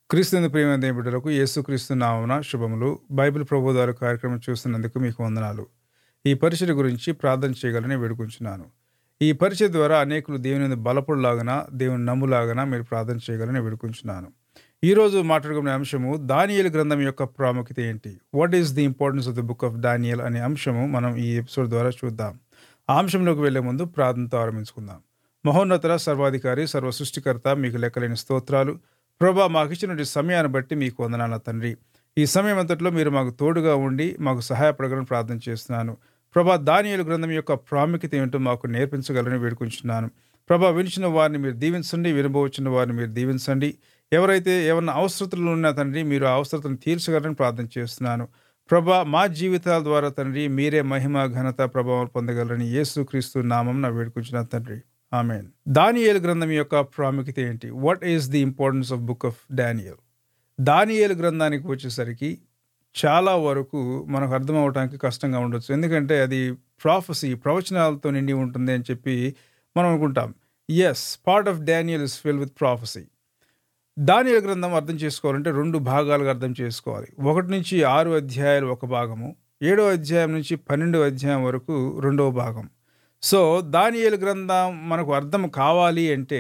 క్రీస్తుని ప్రియమైన దేవుని బిడ్డలకు యేసుక్రీస్తు నామమున శుభములు బైబిల్ ప్రబోధాలు కార్యక్రమం చూస్తున్నందుకు మీకు వందనాలు ఈ పరిచయ గురించి ప్రార్థన చేయగలని వేడుకుంటున్నాను ఈ పరిచయ ద్వారా అనేకులు దేవుని బలపడులాగన దేవుని నమ్ములాగన మీరు ప్రార్థన చేయగలని వేడుకుంటున్నాను ఈ రోజు మాట్లాడుకునే అంశము దానియేలు గ్రంథం యొక్క ప్రాముఖ్యత ఏంటి what is the importance of the book of Daniel అనే అంశము మనం ఈ ఎపిసోడ్ ద్వారా చూద్దాం ఆ అంశంలోకి వెళ్లే ముందు ప్రార్థనతో ఆరంభించుకుందాం మహోన్నతర సర్వాధికారి సర్వ సృష్టికర్త మీకు లెక్కలేని స్తోత్రాలు ప్రభా మాకు ఇచ్చినటువంటి సమయాన్ని బట్టి మీకు వందనాల తండ్రి ఈ సమయం అంతట్లో మీరు మాకు తోడుగా ఉండి మాకు సహాయపడగలని ప్రార్థన చేస్తున్నాను ప్రభా దానియేలు గ్రంథం యొక్క ప్రాముఖ్యత ఏమిటో మాకు నేర్పించగలని వేడుకుంటున్నాను ప్రభా వినిచిన వారిని మీరు దీవించండి వినబోచిన వారిని మీరు దీవించండి ఎవరైతే ఏమన్నా అవసరతలు ఉన్నా తండ్రి మీరు ఆ అవసరతను తీర్చగలని ప్రార్థన చేస్తున్నాను ప్రభా మా జీవితాల ద్వారా తండ్రి మీరే మహిమ ఘనత ప్రభావం పొందగలరని యేసుక్రీస్తు నామం నా వేడుకుంటున్నాను తండ్రి ఆమెన్ దానియేలు గ్రంథం యొక్క ప్రాముఖ్యత ఏంటి what is the importance of book of Daniel దానియేలు గ్రంథానికి వచ్చేసరికి చాలా వరకు మనకు అర్థం అవడానికి కష్టంగా ఉండొచ్చు ఎందుకంటే అది ప్రాఫసీ ప్రవచనాలతో నిండి ఉంటుంది అని చెప్పి మనం అనుకుంటాం as part of Daniel is fill with prophecy దానియేలు గ్రంథం అర్థం చేసుకోవాలంటే రెండు భాగాలుగా అర్థం చేసుకోవాలి ఒకటి నుంచి ఆరు అధ్యాయాలు ఒక భాగము ఏడో అధ్యాయం నుంచి పన్నెండో అధ్యాయం వరకు రెండవ భాగం సో దానియేలు గ్రంథం మనకు అర్థం కావాలి అంటే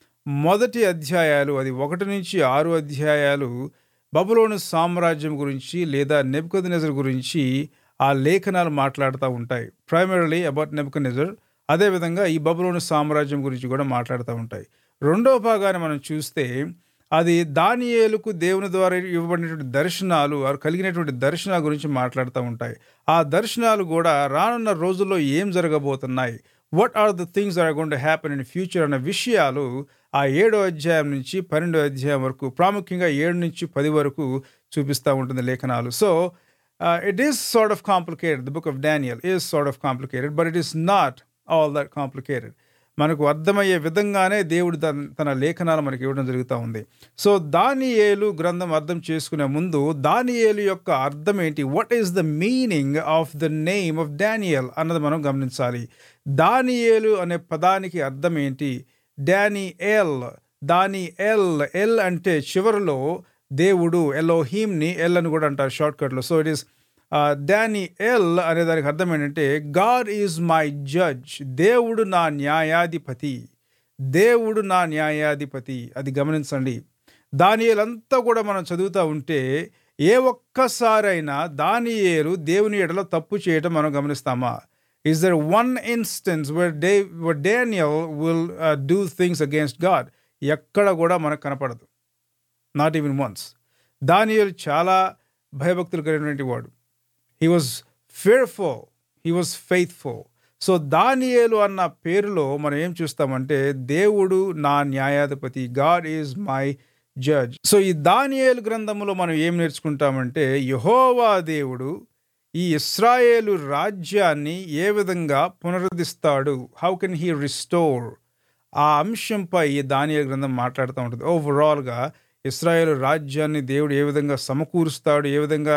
మొదటి అధ్యాయాలు అది ఒకటి నుంచి ఆరు అధ్యాయాలు బబులోను సామ్రాజ్యం గురించి లేదా నెబ్కద్ గురించి ఆ లేఖనాలు మాట్లాడుతూ ఉంటాయి ప్రైమరీలీ అబౌట్ నెబ్కనెజర్ అదేవిధంగా ఈ బబులోను సామ్రాజ్యం గురించి కూడా మాట్లాడుతూ ఉంటాయి రెండవ భాగాన్ని మనం చూస్తే అది దానియేలుకు దేవుని ద్వారా ఇవ్వబడినటువంటి దర్శనాలు వారు కలిగినటువంటి దర్శనాల గురించి మాట్లాడుతూ ఉంటాయి ఆ దర్శనాలు కూడా రానున్న రోజుల్లో ఏం జరగబోతున్నాయి what are the things are going to happen in future అన్న విషయాలు ఆ ఏడో అధ్యాయం నుంచి పన్నెండో అధ్యాయం వరకు ప్రాముఖ్యంగా ఏడు నుంచి పది వరకు చూపిస్తూ ఉంటుంది లేఖనాలు so it is sort of complicated the book of Daniel is sort of complicated but it is not all that complicated మనకు అర్థమయ్యే విధంగానే దేవుడు తన తన లేఖనాలు మనకి ఇవ్వడం జరుగుతూ ఉంది సో దానియేలు గ్రంథం అర్థం చేసుకునే ముందు దానియేలు యొక్క అర్థం ఏంటి what is the meaning of the name of Daniel అన్నది మనం గమనించాలి దానియేలు అనే పదానికి అర్థం ఏంటి Dani El Dani El El అంటే చివరిలో దేవుడు ఎలోహీమ్ని ఎల్ అని కూడా అంటారు షార్ట్ కట్లో so it is Dani El అనే దానికి అర్థం ఏంటంటే గాడ్ ఈజ్ మై జడ్జ్ దేవుడు నా న్యాయాధిపతి దేవుడు నా న్యాయాధిపతి అది గమనించండి దానియేలంతా కూడా మనం చదువుతూ ఉంటే ఏ ఒక్కసారైనా దానియేలు దేవుని ఎడలో తప్పు చేయటం మనం గమనిస్తామా is there one instance where they where Daniel will do things against God ఎక్కడ కూడా మనకు కనపడదు నాట్ ఈవెన్ వన్స్ దానియేలు చాలా భయభక్తులు కలిగినటువంటి వాడు he was fearful he was faithful so దానియేలు అన్న పేరులో మనం ఏం చూస్తామంటే దేవుడు నా న్యాయాధిపతి God is my judge so ఈ దానియేలు గ్రంథంలో మనం ఏం నేర్చుకుంటామంటే యహోవా దేవుడు ఈ ఇస్రాయేలు రాజ్యాన్ని ఏ విధంగా పునరుద్ధిస్తాడు హౌ కెన్ హీ రిస్టోర్ ఆ అంశంపై ఈ దానియేలు గ్రంథం మాట్లాడుతూ ఉంటుంది ఓవరాల్గా ఇస్రాయేల్ రాజ్యాన్ని దేవుడు ఏ విధంగా సమకూరుస్తాడు ఏ విధంగా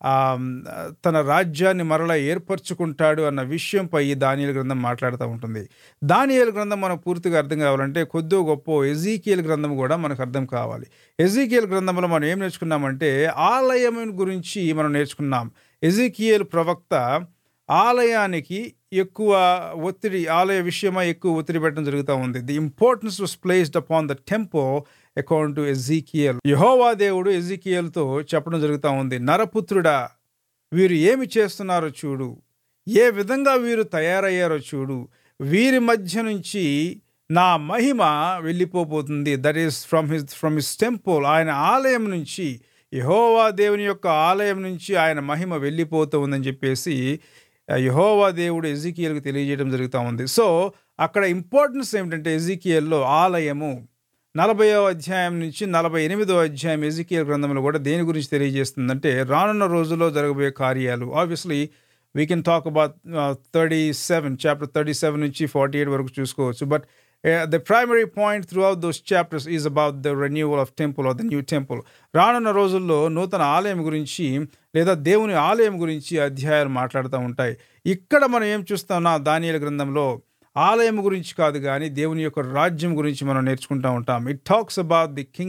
తన రాజ్యాన్ని మరలా ఏర్పరచుకుంటాడు అన్న విషయంపై ఈ దానియల గ్రంథం మాట్లాడుతూ ఉంటుంది దానియల గ్రంథం మనకు పూర్తిగా అర్థం కావాలంటే కొద్దో గొప్ప ఎజీకియల్ గ్రంథం కూడా మనకు అర్థం కావాలి ఎజీకియల్ గ్రంథంలో మనం ఏం నేర్చుకున్నామంటే ఆలయం గురించి మనం నేర్చుకున్నాం ఎజీకియల్ ప్రవక్త ఆలయానికి ఎక్కువ ఒత్తిడి ఆలయ విషయమై ఎక్కువ ఒత్తిడి పెట్టడం జరుగుతూ ఉంది the importance was placed upon the tempo account to Ezekiel యహోవా దేవుడు ఎజీకియల్తో చెప్పడం జరుగుతూ ఉంది నరపుత్రుడా వీరు ఏమి చేస్తున్నారో చూడు ఏ విధంగా వీరు తయారయ్యారో చూడు వీరి మధ్య నుంచి నా మహిమ వెళ్ళిపోబోతుంది that is from his from his temple ఆయన ఆలయం నుంచి యహోవా దేవుని యొక్క ఆలయం నుంచి ఆయన మహిమ వెళ్ళిపోతూ ఉందని చెప్పేసి యహోవా దేవుడు ఎజికియల్కి తెలియజేయడం జరుగుతూ ఉంది సో అక్కడ ఇంపార్టెన్స్ ఏమిటంటే ఎజికియల్లో ఆలయము నలభైవ అధ్యాయం నుంచి నలభై ఎనిమిదో అధ్యాయం ఎజికియల్ గ్రంథంలో కూడా దేని గురించి తెలియజేస్తుందంటే రానున్న రోజుల్లో జరగబోయే కార్యాలు obviously we can talk about thirty seven chapter thirty seven నుంచి ఫార్టీ ఎయిట్ వరకు చూసుకోవచ్చు but the primary point throughout those chapters is about the renewal of temple of the new temple రానున్న రోజుల్లో నూతన ఆలయం గురించి లేదా దేవుని ఆలయం గురించి అధ్యాయాలు మాట్లాడుతూ ఉంటాయి ఇక్కడ మనం ఏం చూస్తామన్నా దానియల గ్రంథంలో ఆలయం గురించి కాదు కానీ దేవుని యొక్క రాజ్యం గురించి మనం నేర్చుకుంటూ ఉంటాం it talks about the kingdom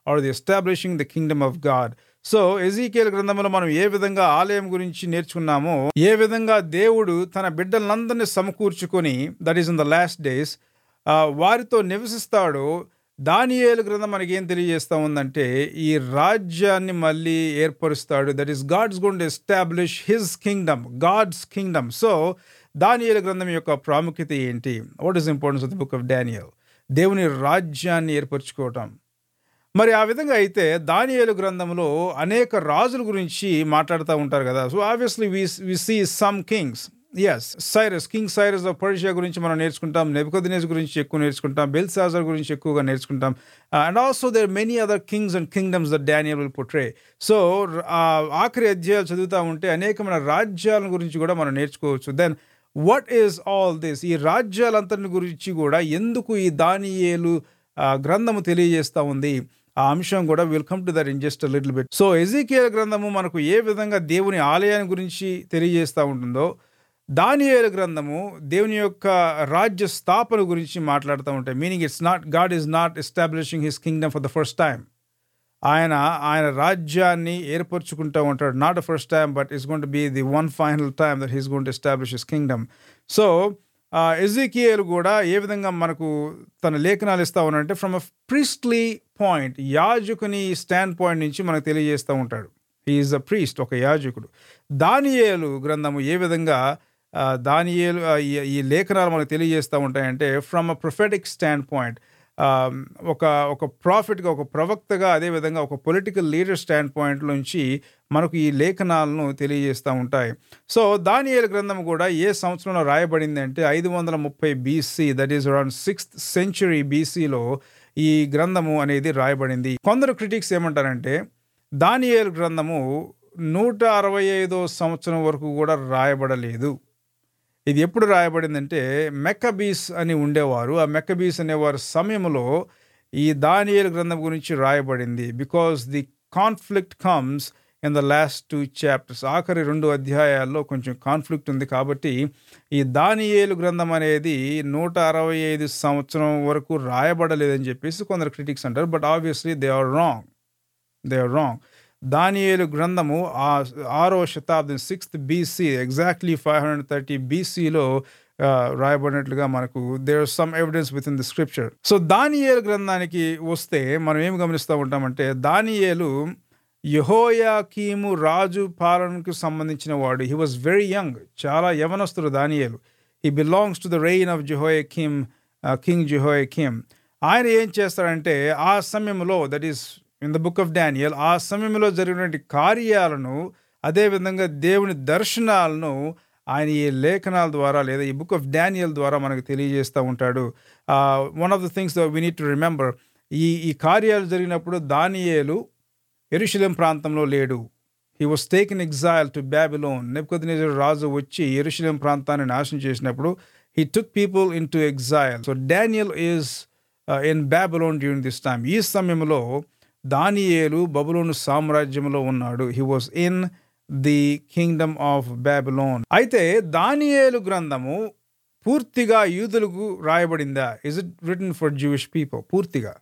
or the establishing the kingdom of God so Ezekiel గ్రంథంలో మనం ఏ విధంగా ఆలయం గురించి నేర్చుకున్నామో ఏ విధంగా దేవుడు తన బిడ్డలందరినీ సమకూర్చుకొని that is in the last days వారితో నివసిస్తాడో దానియేలు గ్రంథం మనకి ఏం తెలియజేస్తా ఉందంటే ఈ రాజ్యాన్ని మళ్ళీ ఏర్పరుస్తాడు that is God's going to establish his kingdom God's kingdom so దానియేలు గ్రంథం యొక్క ప్రాముఖ్యత ఏంటి what is importance of the book of Daniel దేవుని రాజ్యాన్ని ఏర్పరచుకోవటం మరి ఆ విధంగా అయితే దానియేలు గ్రంథంలో అనేక రాజుల గురించి మాట్లాడుతూ ఉంటారు కదా so obviously we we see some kings as Cyrus king Cyrus of Persia గురించి మనం నేర్చుకుంటాం నెబుకదినేస్ గురించి ఎక్కువ నేర్చుకుంటాం బెల్సాజర్ గురించి ఎక్కువగా నేర్చుకుంటాం and also there many other kings and kingdoms the Daniel will portray so ఆఖరి అధ్యాయాలు చదువుతూ ఉంటే అనేకమైన రాజ్యాల గురించి కూడా మనం నేర్చుకోవచ్చు then what is all this ఈ రాజ్యాలంతటి గురించి కూడా ఎందుకు ఈ దానియేలు గ్రంథము తెలియజేస్తూ ఉంది ఆ అంశం కూడా will come to that in just little bit so Ezekiel గ్రంథము మనకు ఏ విధంగా దేవుని ఆలయాన్ని గురించి తెలియజేస్తూ ఉంటుందో దానియేలు గ్రంథము దేవుని యొక్క రాజ్య స్థాపన గురించి మాట్లాడుతూ ఉంటాయి meaning it's not God is not establishing his kingdom for the first time ఆయన ఆయన రాజ్యాన్ని ఏర్పరచుకుంటూ ఉంటాడు not the first time but is gonna to be the one final time that he's going to establish his kingdom so Ezekiel కూడా ఏ విధంగా మనకు తన లేఖనాలు ఇస్తా ఉన్నాడంటే ఫ్రమ్ అ ప్రీస్ట్లీ పాయింట్ యాజకుని స్టాండ్ పాయింట్ నుంచి మనకు తెలియజేస్తూ ఉంటాడు హీఈస్ అ ప్రీస్ట్ ఒక యాజకుడు దానియేలు గ్రంథము ఏ విధంగా దానియేలు ఈ లేఖనాలు మనకు తెలియజేస్తూ ఉంటాయంటే from a prophetic standpoint ఒక ఒక ప్రాఫిట్గా ఒక ప్రవక్తగా అదేవిధంగా ఒక పొలిటికల్ లీడర్ స్టాండ్ పాయింట్ నుంచి మనకు ఈ లేఖనాలను తెలియజేస్తూ ఉంటాయి సో దానియేలు గ్రంథం కూడా ఏ సంవత్సరంలో రాయబడింది అంటే ఐదు వందల ముప్పై BC that is around sixth century బీసీలో ఈ గ్రంథము అనేది రాయబడింది కొందరు క్రిటిక్స్ ఏమంటారంటే దానియేలు గ్రంథము నూట అరవై ఐదో సంవత్సరం వరకు కూడా రాయబడలేదు ఇది ఎప్పుడు రాయబడిందంటే మెక్కబీస్ అని ఉండేవారు ఆ మెక్కబీస్ అనేవారు సమయంలో ఈ దానియేలు గ్రంథం గురించి రాయబడింది because the conflict comes in the last two chapters ఆఖరి రెండు అధ్యాయాల్లో కొంచెం కాన్ఫ్లిక్ట్ ఉంది కాబట్టి ఈ దానియేలు గ్రంథం అనేది నూట అరవై ఐదు సంవత్సరం వరకు రాయబడలేదని చెప్పేసి కొందరు క్రిటిక్స్ అంటారు but obviously they are wrong they are wrong దానియేలు గ్రంథము ఆ ఆరో శతాబ్దం sixth BC exactly five hundred thirty బీసీలో రాయబడినట్లుగా మనకు there some evidence within the scripture so దానియేలు గ్రంథానికి వస్తే మనం ఏం గమనిస్తూ ఉంటామంటే దానియేలు యహోయాకీము రాజు పాలనకు సంబంధించిన వాడు హీ వాజ్ వెరీ యంగ్ చాలా యవనస్తుడు దానియేలు he belongs to the reign of Jehoiakim king Jehoiakim ఆయన ఏం చేస్తాడంటే ఆ సమయంలో that is in the book of Daniel ఆ సమయంలో జరిగినటువంటి కార్యాలను అదేవిధంగా దేవుని దర్శనాలను ఆయన ఈ లేఖనాల ద్వారా లేదా ఈ బుక్ ఆఫ్ డానియల్ ద్వారా మనకు తెలియజేస్తూ ఉంటాడు one of the things we need to remember ఈ ఈ కార్యాలు జరిగినప్పుడు దానియేలు ఎరుషులేం ప్రాంతంలో లేడు he was taken exile to Babylon Nebuchadnezzar రాజు వచ్చి ఎరుషులేం ప్రాంతాన్ని నాశనం చేసినప్పుడు he took people in to exile so Daniel is in Babylon during this time ఈ సమయంలో దానియేలు బబులోను సామ్రాజ్యంలో ఉన్నాడు he was in the kingdom of Babylon అయితే దానియేలు గ్రంథము పూర్తిగా యూదులకు రాయబడిందా is it written for Jewish people పూర్తిగా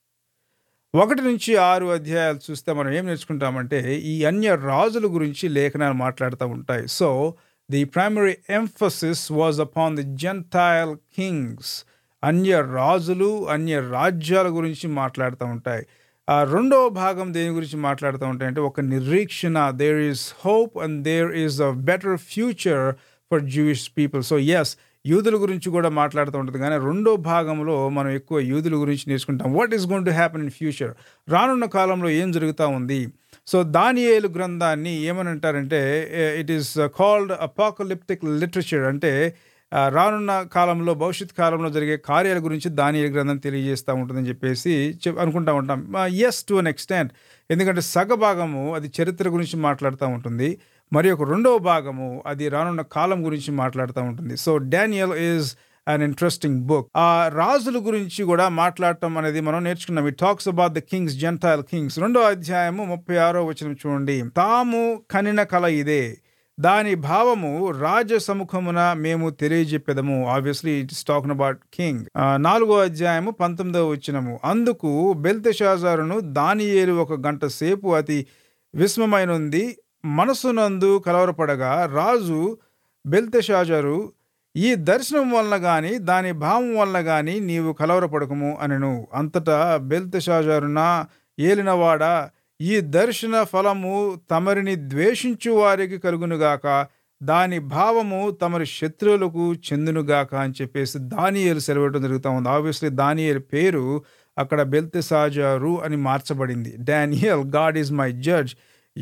ఒకటి నుంచి ఆరు అధ్యాయాలు చూస్తే మనం ఏం నేర్చుకుంటామంటే ఈ అన్య రాజుల గురించి లేఖనాలు మాట్లాడుతూ ఉంటాయి so the primary emphasis was upon the gentile kings అన్య రాజులు అన్య రాజ్యాల గురించి మాట్లాడుతూ ఉంటాయి ఆ రెండవ భాగం దేని గురించి మాట్లాడుతూ ఉంటాయి అంటే ఒక నిరీక్షణ there is hope and there is a better future for Jewish people so as యూదుల గురించి కూడా మాట్లాడుతూ ఉంటుంది కానీ రెండో భాగంలో మనం ఎక్కువ యూదుల గురించి నేర్చుకుంటాం what is gonna to happen in future రానున్న కాలంలో ఏం జరుగుతూ ఉంది సో దానియేలు గ్రంథాన్ని ఏమని అంటారంటే it is called apocalyptic literature అంటే రానున్న కాలంలో భవిష్యత్ కాలంలో జరిగే కార్యాల గురించి దానియేలు గ్రంథం తెలియజేస్తూ ఉంటుందని చెప్పేసి అనుకుంటా ఉంటాం ఎస్ టు అన్ ఎక్స్టెంట్ ఎందుకంటే సగభాగము అది చరిత్ర గురించి మాట్లాడుతూ ఉంటుంది మరి ఒక రెండవ భాగము అది రానున్న కాలం గురించి మాట్లాడుతూ ఉంటుంది so Daniel is an interesting book ఆ రాజుల గురించి కూడా మాట్లాడటం అనేది మనం నేర్చుకున్నాం it talks about the kings gentile kings రెండో అధ్యాయము ముప్పై ఆరో వచనం చూడండి తాము కనిన కల ఇదే దాని భావము రాజ సముఖమున మేము తెలియజెప్పెదము obviously it's talking about king నాలుగో అధ్యాయము పంతొమ్మిదవ వచ్చినము అందుకు బెల్తెషాజారును దానియేలు ఒక గంట సేపు అతి విస్మమైనుంది మనసునందు కలవరపడగా రాజు బెల్తెషాజరు ఈ దర్శనం వలన గాని దాని భావం వలన గాని నీవు కలవరపడకము అనెను అంతటా బెల్తెషాజరున ఏలినవాడా ఈ దర్శన ఫలము తమరిని ద్వేషించు వారికి కలుగునుగాక దాని భావము తమరి శత్రువులకు చెందునుగాక అని చెప్పేసి దానియేలు సెలవడం జరుగుతూ ఉంది ఆబ్వియస్లీ దానియేలు పేరు అక్కడ బెల్తెసాజారు అని మార్చబడింది Daniel God is my judge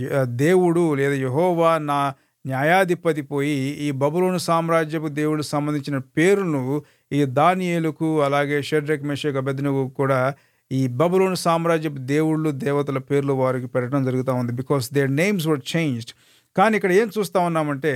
దేవుడు లేదా యహోవా నా న్యాయాధిపతి పోయి ఈ బబులోను సామ్రాజ్యపు దేవుడు సంబంధించిన పేరును ఈ దానియేలుకు అలాగే షడ్రక్ మెషక్ అబెద్నకు కూడా ఈ బబులోను సామ్రాజ్యపు దేవుళ్ళు దేవతల పేర్లు వారికి పెట్టడం జరుగుతూ ఉంది because their names were changed కానీ ఇక్కడ ఏం చూస్తా ఉన్నామంటే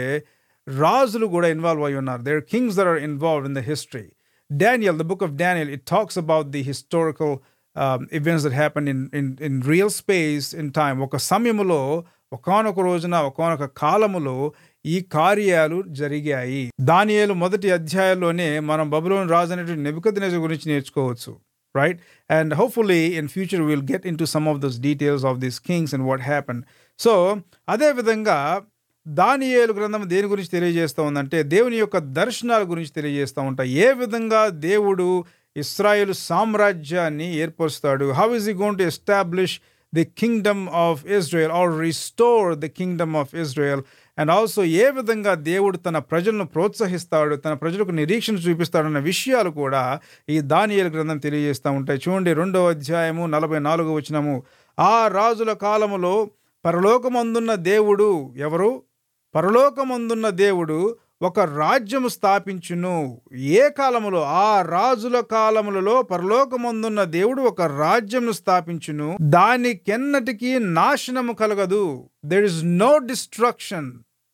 రాజులు కూడా ఇన్వాల్వ్ అయి ఉన్నారు their kings they are involve in the history Daniel the book of Daniel it talks about the historical events that happen in in in real space in time ఒక సమయంలో ఒకనొక రోజున ఒకనొక కాలములో ఈ కార్యాలు జరిగాయి దానియేలు మొదటి అధ్యాయంలోనే మనం బబులోని రాజు అనేటువంటి నెబుకద్నెజ గురించి నేర్చుకోవచ్చు right? And hopefully in future we'll get into some of those details of these kings and what happened. సో అదే విధంగా దానియేలు గ్రంథం దేని గురించి తెలియజేస్తూ ఉందంటే దేవుని యొక్క దర్శనాల గురించి తెలియజేస్తూ ఉంటాయి ఏ విధంగా దేవుడు ఇస్రాయేల్ సామ్రాజ్యాన్ని ఏర్పరుస్తాడు how is he gone to establish the kingdom of Israel or restore the kingdom of Israel and also ఏ విధంగా దేవుడు తన ప్రజలను ప్రోత్సహిస్తాడు తన ప్రజలకు నిరీక్షణ చూపిస్తాడన్న విషయాలు కూడా ఈ దానియేలు గ్రంథం తెలియజేస్తూ ఉంటాయి చూడండి రెండో అధ్యాయము నలభై నాలుగో వచనము ఆ రాజుల కాలములో పరలోకమందున్న దేవుడు ఎవరు పరలోకమందున్న దేవుడు ఒక రాజ్యము స్థాపించును ఏ కాలములో ఆ రాజుల కాలములలో పరలోకమందున్న దేవుడు ఒక రాజ్యమును స్థాపించును దానికెన్నటికీ నాశనము కలగదు there is no destruction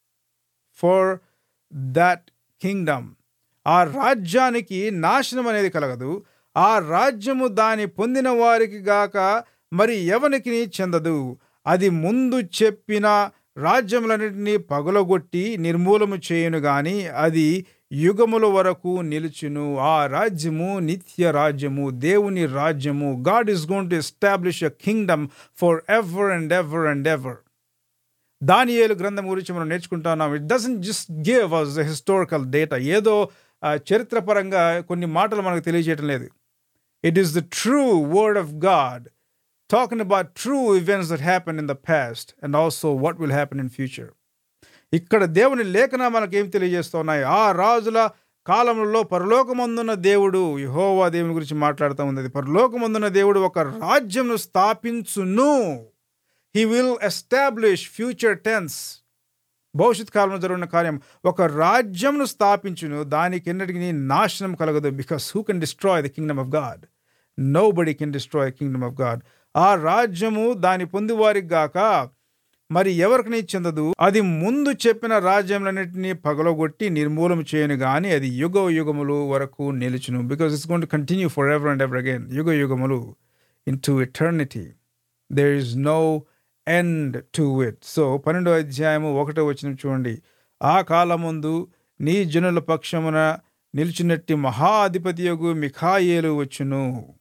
for that kingdom ఆ రాజ్యానికి నాశనం అనేది కలగదు ఆ రాజ్యము దాని పొందిన వారికి గాక మరి ఎవనికి చెందదు అది ముందు చెప్పిన రాజ్యములన్నింటినీ పగులగొట్టి నిర్మూలము చేయును గాని అది యుగముల వరకు నిలుచును ఆ రాజ్యము నిత్య రాజ్యము దేవుని రాజ్యము God is gonna to establish a kingdom for ever and ever and ever దానియేలు గ్రంథం గురించి మనం నేర్చుకుంటున్నాం it doesn't just give us the historical data ఏదో చరిత్రపరంగా కొన్ని మాటలు మనకు తెలియజేయటం లేదు it is the true word of God talking about true events that happened in the past and also what will happen in future. ఇక్కడ దేవుని లేఖన మనకు ఏం తెలియజేస్తున్నాయి ఆ రాజుల కాలంలో పరలోకమందున్న దేవుడు యహోవా దేవుని గురించి మాట్లాడుతూ ఉంది పరలోకమందున్న దేవుడు ఒక రాజ్యంను స్థాపించును he will establish future tense భవిష్యత్ కాలంలో జరిగిన కార్యం ఒక రాజ్యంను స్థాపించును దానికి ఎన్నటికి నాశనం కలగదు because who can destroy the kingdom of God nobody can destroy kingdom of God ఆ రాజ్యము దాని పొందివారికి గాక మరి ఎవరికి చెందదు అది ముందు చెప్పిన రాజ్యములన్నింటినీ పగలగొట్టి నిర్మూలన చేయను గాని అది యుగ యుగములు వరకు నిలుచును because it's gone to continue for ever and ever again యుగ యుగములు into eternity there is no end to it so పన్నెండో అధ్యాయము ఒకటో వచ్చిన చూడండి ఆ కాలముందు నీ జనుల పక్షమున నిలిచినట్టి మహాధిపతి యొగు మిఖాయేలు వచ్చును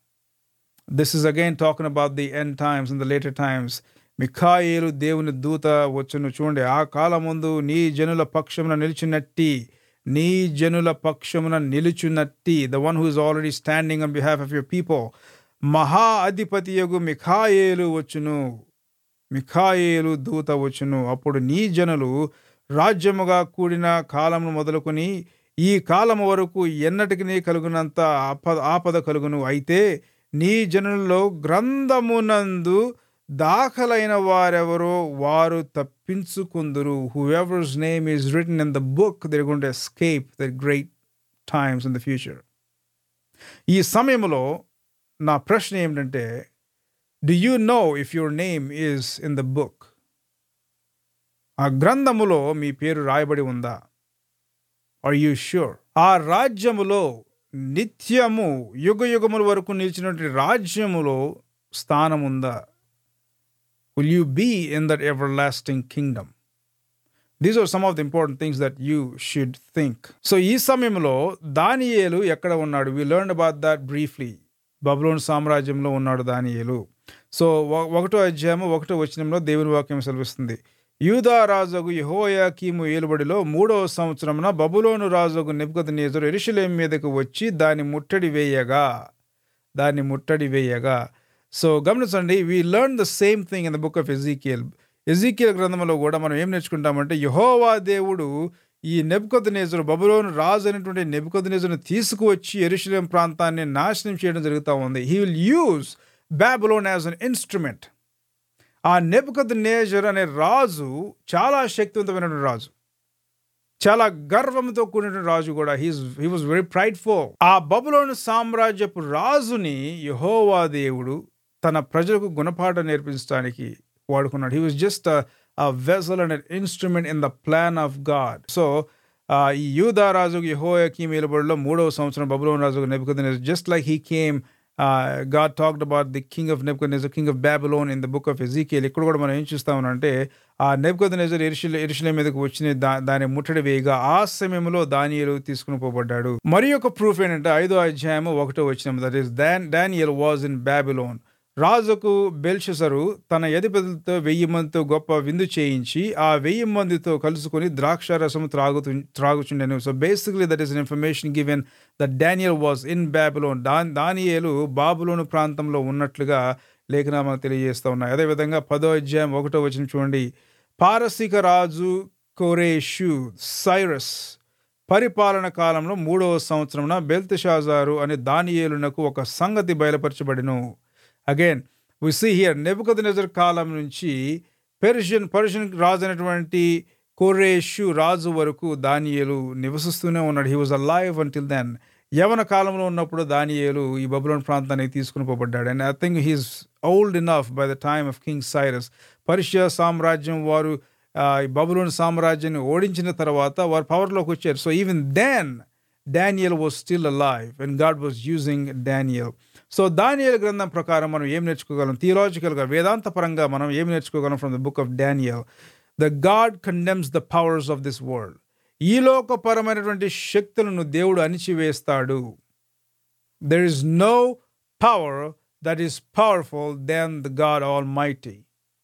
this is again talking about the end times in the later times మిఖాయేలు దేవుని దూత వచ్చును చూడండి ఆ కాలముందు నీ జనుల పక్షమున నిలిచినట్టి నీ జనుల పక్షమున నిలుచున్నట్టి the one who is already standing on behalf of your people మహా అధిపతి యొగు మిఖాయేలు వచ్చును మిఖాయేలు దూత వచ్చును అప్పుడు నీ జనులు రాజ్యముగా కూడిన కాలమును మొదలుకొని ఈ కాలము వరకు ఎన్నటికి కలుగునంత ఆపద ఆపద కలుగును అయితే నీ జనుల్లో గ్రంథమునందు దాఖలైన వారెవరో వారు తప్పించుకుందురు whoever's name is written in the book they గుంట్ escape the great times in the future ఈ సమయంలో నా ప్రశ్న ఏమిటంటే do you know if your name is in the book ఆ గ్రంథములో మీ పేరు రాయబడి ఉందా ఆర్ యూ ష్యూర్ ఆ రాజ్యములో నిత్యము యుగ యుగముల వరకు నిలిచినటువంటి రాజ్యములో స్థానం ఉందా will you be in that everlasting kingdom these are some of the important things that you should think so ఈ సమయంలో దానియేలు ఎక్కడ ఉన్నాడు we learn about that briefly బబులోన్ సామ్రాజ్యంలో ఉన్నాడు దానియేలు సో ఒ- ఒకటో అధ్యాయము ఒకటో వచనంలో దేవుని వాక్యం సెలవిస్తుంది యూదా రాజుగు యెహోయాకీము ఏలుబడిలో మూడవ సంవత్సరమున బబులోను రాజుగు నెబుకద్నెజరు ఎరుషలేం మీదకు వచ్చి దాని ముట్టడి వేయగా దాన్ని ముట్టడి వేయగా సో గమనించండి we learn the same thing in the book of Ezekiel Ezekiel గ్రంథంలో కూడా మనం ఏం నేర్చుకుంటామంటే యహోవా దేవుడు ఈ నెబుకొద్నేజరు బబులోను రాజు అయినటువంటి నెబుకొద్నేజరును తీసుకువచ్చి ఎరుషలేం ప్రాంతాన్ని నాశనం చేయడం జరుగుతూ ఉంది he will use Babylon as an instrument ఆ నెబుకొద్నేజర్ అనే రాజు చాలా శక్తివంతమైనటువంటి రాజు చాలా గర్వంతో కూడిన రాజు కూడా he's he was very pride for ఆ బబులోను సామ్రాజ్యపు రాజుని యహోవా దేవుడు తన ప్రజలకు గుణపాఠం నేర్పించడానికి వాడుకున్నాడు he was just a vessel and an instrument in the plan of God. So, uh, ఈ యూదా రాజు యెహోయాకీం ఏలుబడిలో మూడవ సంవత్సరం బబులోన్ రాజు నెబుకద్నెజర్ just like he came God talked about the king of Nebuchadnezzar king of Babylon in the book of Ezekiel ఇక్కడ కూడా మనం ఏం చూస్తామనంటే ఆ నెబుకద్నెజర్ ఎరుషుల ఎరుషుల మీదకి వచ్చిన దా దాని ముట్టడి వేయగా ఆ సమయంలో దానియలు తీసుకుని పోబడ్డాడు మరి ఒక ప్రూఫ్ ఏంటంటే ఐదో అధ్యాయము ఒకటో వచ్చిన that is Dan Daniel was in Babylon రాజుకు బెల్షసరు తన అధిపతులతో వెయ్యి మందితో గొప్ప విందు చేయించి ఆ వెయ్యి మందితో కలుసుకొని ద్రాక్ష రసం త్రాగుతు త్రాగుచుండెను so basically that is information given that Daniel was in Babylon దా దానియేలు బాబులోను ప్రాంతంలో ఉన్నట్లుగా లేఖనామాలు తెలియజేస్తూ ఉన్నాయి అదేవిధంగా పదో అధ్యాయం ఒకటో వచ్చిన చూడండి పారసిక రాజు కొరేషు సైరస్ పరిపాలన కాలంలో మూడవ సంవత్సరమున బెల్తషాజారు అనే దానియేలునకు ఒక సంగతి బయలుపరచబడిను again we see here Nebuchadnezzar కాలం నుంచి పెర్షియన్ పర్షియన్ రాజు అయినటువంటి కొరేషు రాజు వరకు దానియేలు నివసిస్తూనే ఉన్నాడు he was alive until then యవన కాలంలో ఉన్నప్పుడు దానియేలు ఈ బబులోన్ ప్రాంతానికి తీసుకుని పోబడ్డాడు and I think he's old enough by the time of king Cyrus Persia సామ్రాజ్యం వారు ఆ, ఈ బబులోన్ సామ్రాజ్యాన్ని ఓడించిన తర్వాత వారు పవర్లోకి వచ్చారు so even then Daniel was still alive and God was using Daniel so Daniel గ్రంథం ప్రకారం మనం ఏం నేర్చుకోగలం థియలాజికల్గా వేదాంత పరంగా మనం ఏం నేర్చుకోగలం from the book of Daniel the God condemns the powers of this world ఈ లోకపరమైనటువంటి శక్తులను దేవుడు అణిచివేస్తాడు there is no power that is powerful then the God almighty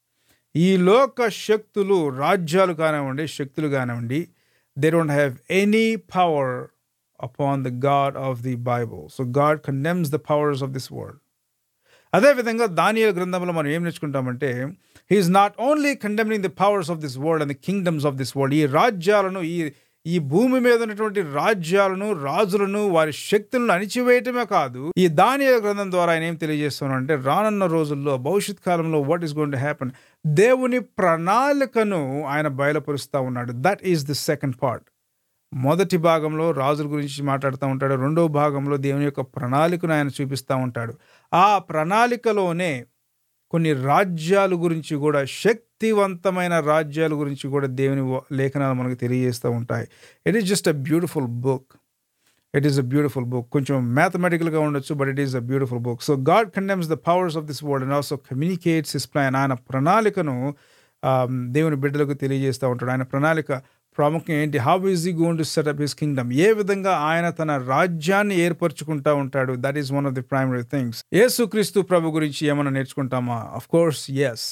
ఈ లోక శక్తులు రాజ్యాలు కానివ్వండి శక్తులు కానివ్వండి they don't have any power upon the God of the Bible so God condemns the powers of this world అదేవిధంగా దానియల గ్రంథంలో మనం ఏం నేర్చుకుంటామంటే he is not only condemning the powers of this world and the kingdoms of this world ఈ రాజ్యాలను ఈ ఈ భూమి మీద ఉన్నటువంటి రాజ్యాలను రాజులను వారి శక్తులను అణిచివేయటమే కాదు ఈ దానియల గ్రంథం ద్వారా ఆయన ఏం తెలియజేస్తున్నాడు రానున్న రోజుల్లో భవిష్యత్ కాలంలో what is going to happen దేవుని ప్రణాళికను ఆయన బయలుపరుస్తూ ఉన్నాడు that is the second part మొదటి భాగంలో రాజుల గురించి మాట్లాడుతూ ఉంటాడు రెండో భాగంలో దేవుని యొక్క ప్రణాళికను ఆయన చూపిస్తూ ఉంటాడు ఆ ప్రణాళికలోనే కొన్ని రాజ్యాల గురించి కూడా శక్తివంతమైన రాజ్యాల గురించి కూడా దేవుని వ- లేఖనాలు మనకు తెలియజేస్తూ ఉంటాయి it is just a beautiful book it is a beautiful book కొంచెం మ్యాథమెటికల్గా ఉండొచ్చు but it is a beautiful book so God condemns the powers of this world and also communicates his plan ఆయన ప్రణాళికను ఆ, దేవుని బిడ్డలకు తెలియజేస్తూ ఉంటాడు ఆయన ప్రణాళిక ప్రాముఖ్యం ఏంటి how is he gone to set up his kingdom ఏ విధంగా ఆయన తన రాజ్యాన్ని ఏర్పరచుకుంటా ఉంటాడు that is one of the primary things యేసుక్రీస్తు ప్రభు గురించి ఏమైనా నేర్చుకుంటామా అఫ్ కోర్స్ ఎస్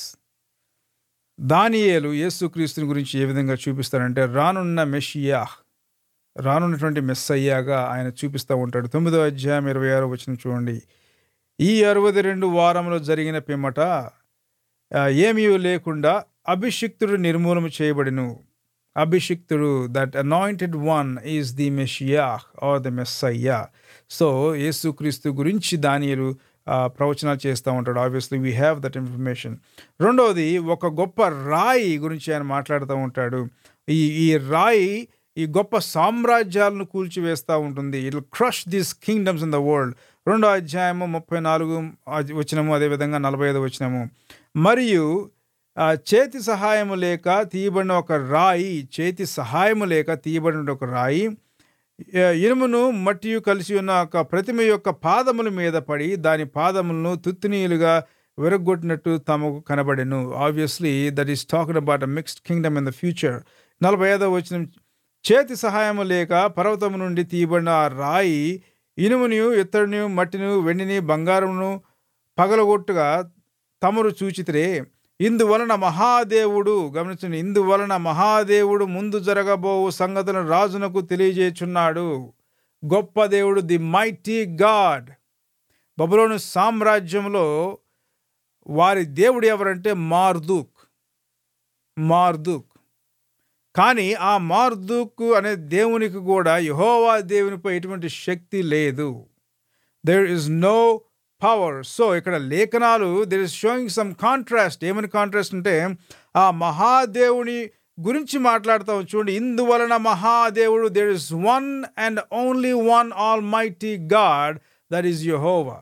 దానియేలు యేసుక్రీస్తుని గురించి ఏ విధంగా చూపిస్తారంటే రానున్న మెషియా రానున్నటువంటి మెస్సయ్యాగా ఆయన చూపిస్తూ ఉంటాడు తొమ్మిదో అధ్యాయం ఇరవై ఆరో వచ్చిన చూడండి ఈ అరవై రెండు వారంలో జరిగిన పిమ్మట ఆ, ఏమీ లేకుండా అభిషిక్తుడు నిర్మూలన చేయబడిను అభిషిక్తుడు that anointed one is the Messiah or the Messiah సో యేసుక్రీస్తు గురించి దానియలు ఆ, ప్రవచనాలు చేస్తూ ఉంటాడు obviously we have that information రెండవది ఒక గొప్ప రాయి గురించి ఆయన మాట్లాడుతూ ఉంటాడు ఈ ఈ రాయి ఈ గొప్ప సామ్రాజ్యాలను కూల్చివేస్తూ ఉంటుంది it crush this kingdoms in the world రెండో అధ్యాయము ముప్పై నాలుగు అది వచ్చినము అదేవిధంగా నలభై ఐదు వచ్చినము మరియు ఆ, చేతి సహాయము లేక తీయబడిన ఒక రాయి చేతి సహాయము లేక తీయబడిన ఒక రాయి ఆ, ఇనుమును మట్టియు కలిసి ఉన్న ఒక ప్రతిమ యొక్క పాదముల మీద పడి దాని పాదములను తుత్తునీయులుగా విరగొట్టినట్టు తమకు కనబడెను obviously that is talking about a mixed kingdom in the future నలభై ఐదవ వచనం చేతి సహాయము లేక పర్వతము నుండి తీయబడిన ఆ రాయి ఇనుముని ఇత్తడిని మట్టిని వెండిని బంగారమును పగలగొట్టుగా తమరు చూచితిరే ఇందువలన మహాదేవుడు గమనించండి ఇందువలన మహాదేవుడు ముందు జరగబోవు సంగతులను రాజునకు తెలియజేచున్నాడు గొప్ప దేవుడు ది మైటీ గాడ్ బబులోను సామ్రాజ్యంలో వారి దేవుడు ఎవరంటే మార్దుక్ మార్దుక్ కానీ ఆ మార్దుక్ అనే దేవునికి కూడా యహోవా దేవునిపై ఎటువంటి శక్తి లేదు there is no power so ఇక్కడ లేఖనాలు there is showing some contrast ఏమని కాంట్రాస్ట్ అంటే ఆ మహాదేవుని గురించి మాట్లాడతాం చూడండి ఇందువలన మహాదేవుడు there is one and only one almighty God that is యహోవా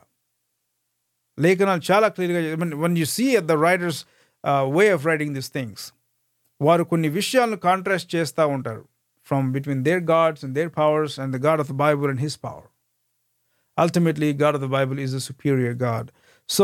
లేఖనాలు చాలా క్లియర్గా one you see at the writers way of writing this things వారు కొన్ని విషయాలను కాంట్రాస్ట్ చేస్తూ ఉంటారు from between their gods and their powers and the God of the Bible and his power ultimately God of the Bible is the superior God so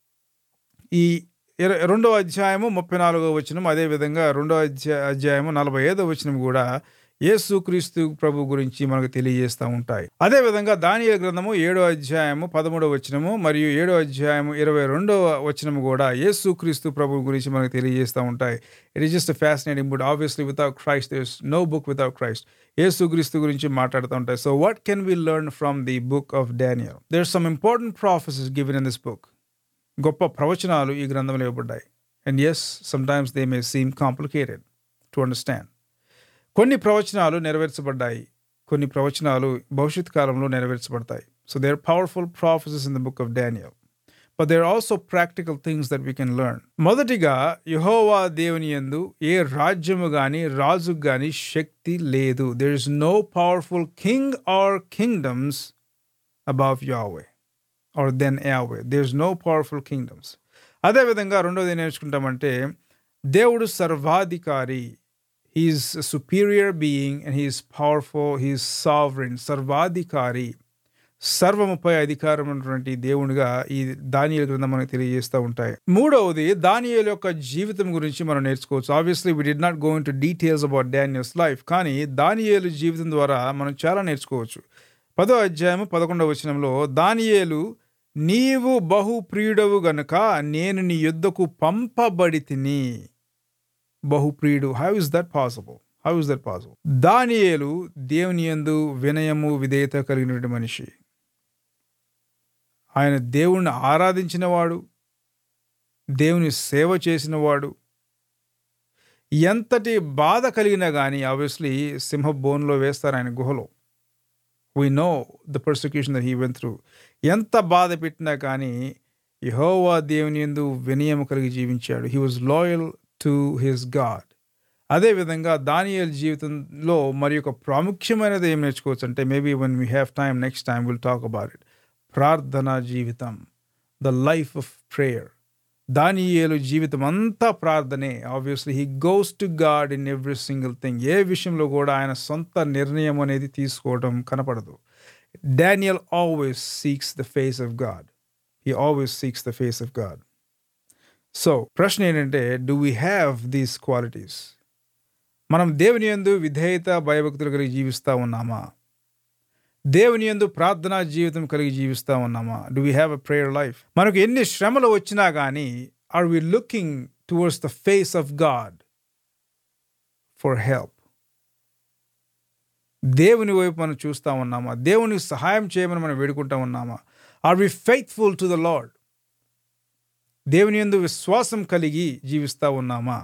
ఈ ఇర- రెండవ అధ్యాయము ముప్పై నాలుగో వచనం అదేవిధంగా రెండవ అధ్యాయ అధ్యాయము నలభై ఐదో వచనం కూడా యేసు క్రీస్తు ప్రభు గురించి మనకు తెలియజేస్తూ ఉంటాయి అదేవిధంగా దానియ గ్రంథము ఏడో అధ్యాయము పదమూడవ వచనము మరియు ఏడో అధ్యాయము ఇరవై రెండవ వచనము కూడా యేసు క్రీస్తు ప్రభు గురించి మనకు తెలియజేస్తూ ఉంటాయి it is just fascinating but obviously without Christ there no book without Christ యేసు క్రీస్తు గురించి మాట్లాడుతూ ఉంటాయి so what can we learn from the book of Daniel there some important prophecies given in this book గొప్ప ప్రవచనాలు ఈ గ్రంథంలో ఇవ్వబడ్డాయి and as sometimes they may seem complicated to understand కొన్ని ప్రవచనాలు నెరవేర్చబడ్డాయి కొన్ని ప్రవచనాలు భవిష్యత్ కాలంలో నెరవేర్చబడతాయి so they are powerful prophecies in the book of Daniel but there also practical things that we can learn మొదటిగా యహోవా దేవుని యందు ఏ రాజ్యము గాని రాజుకు గాని శక్తి లేదు there is no powerful king or kingdoms above Yahweh or then Yahweh there is no powerful kingdoms అదేవిధంగా రెండోది ఏం నేర్చుకుంటామంటే దేవుడు సర్వాధికారి he is superior being and he is powerful he is sovereign సర్వాధికారి సర్వముపై అధికారం ఉన్నటువంటి దేవునిగా ఈ దానియేలు గ్రంథం మనకు తెలియజేస్తూ ఉంటాయి మూడవది దానియేలు యొక్క జీవితం గురించి మనం నేర్చుకోవచ్చు obviously we did not go into details about Daniel's life కానీ దానియేలు జీవితం ద్వారా మనం చాలా నేర్చుకోవచ్చు పదో అధ్యాయము పదకొండవ వచనంలో దానియేలు నీవు బహు ప్రియుడవు గనుక నేను నీ యుద్ధకు పంపబడి తిని బహుప్రియుడు how is that possible how is that possible దానియేలు దేవుని యందు వినయము విధేయత కలిగినటువంటి మనిషి ఆయన దేవుణ్ణి ఆరాధించినవాడు దేవుని సేవ చేసినవాడు ఎంతటి బాధ కలిగినా కానీ ఆబ్వియస్లీ సింహ బోన్లో వేస్తారు ఆయన గుహలో we know the persecution that he went through ఎంత బాధ పెట్టినా కానీ యహోవా దేవుని యందు వినయం కలిగి జీవించాడు he was loyal to his God అదేవిధంగా దానియల్ జీవితంలో మరి ఒక ప్రాముఖ్యమైనది ఏం నేర్చుకోవచ్చు అంటే maybe one we have time next time will talk about it ప్రార్థనా జీవితం ద లైఫ్ ఆఫ్ ప్రేయర్ దానియేలు జీవితం అంతా ప్రార్థనే obviously he goes to God in every single thing ఏ విషయంలో కూడా ఆయన సొంత నిర్ణయం అనేది తీసుకోవడం కనపడదు Daniel always seeks the face of God he always seeks the face of God so ప్రశ్న ఏంటంటే do we have these qualities మనం దేవుని యందు విధేయత భయభక్తులు కలిగి జీవిస్తూ ఉన్నామా దేవుని యందు ప్రార్థనా జీవితం కలిగి జీవిస్తూ ఉన్నామా do we have a prayer life మనకు ఎన్ని శ్రమలు వచ్చినా కానీ are we looking towards the face of God for help దేవుని వైపు మనం చూస్తూ ఉన్నామా దేవునికి సహాయం చేయమని మనం వేడుకుంటా ఉన్నామా are we faithful to the Lord దేవుని యందు విశ్వాసం కలిగి జీవిస్తూ ఉన్నామా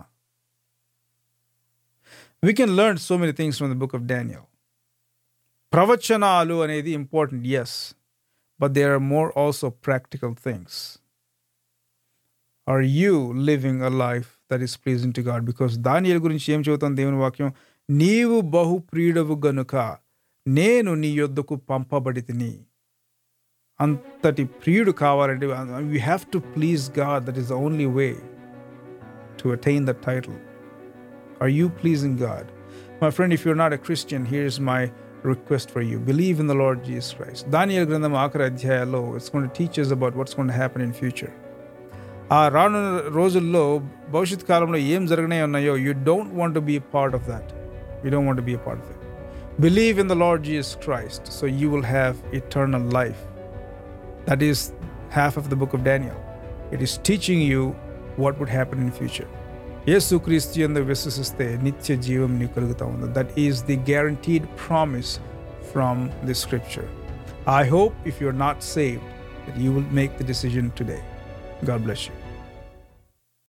we can learn so many things from the book of Daniel ప్రవచనాలు అనేది important yes but there are more also practical things are you living a life that is pleasing to God because Daniel గురించి ఏం చెబుతాం దేవుని వాక్యం నీవు బహు ప్రియుడవు గనుక నేను నీ యొద్దకు పంపబడి తిని అంతటి ప్రియుడు కావాలంటే we have to please God that is the only way to attain the title Are you pleasing God? My friend, if you're not a Christian, here's my request for you. Believe in the Lord Jesus Christ. Daniel గ్రంథం ఆఖరి అధ్యాయాల్లో it's gonna teach us about what's going to happen in future. ఆ రానున్న రోజుల్లో భవిష్యత్ కాలంలో ఏం జరగనే ఉన్నాయో you don't want be part of that you don't want be part of it believe in the Lord Jesus Christ so you will have eternal life that is half of the book of Daniel it is teaching you what would happen in future యేసు క్రీస్తు ఎందు విశ్వసిస్తే నిత్య జీవం నీకు కలుగుతా ఉంది that is the guaranteed promise from the scripture I hope if you are not saved that you will make the decision today. God bless you.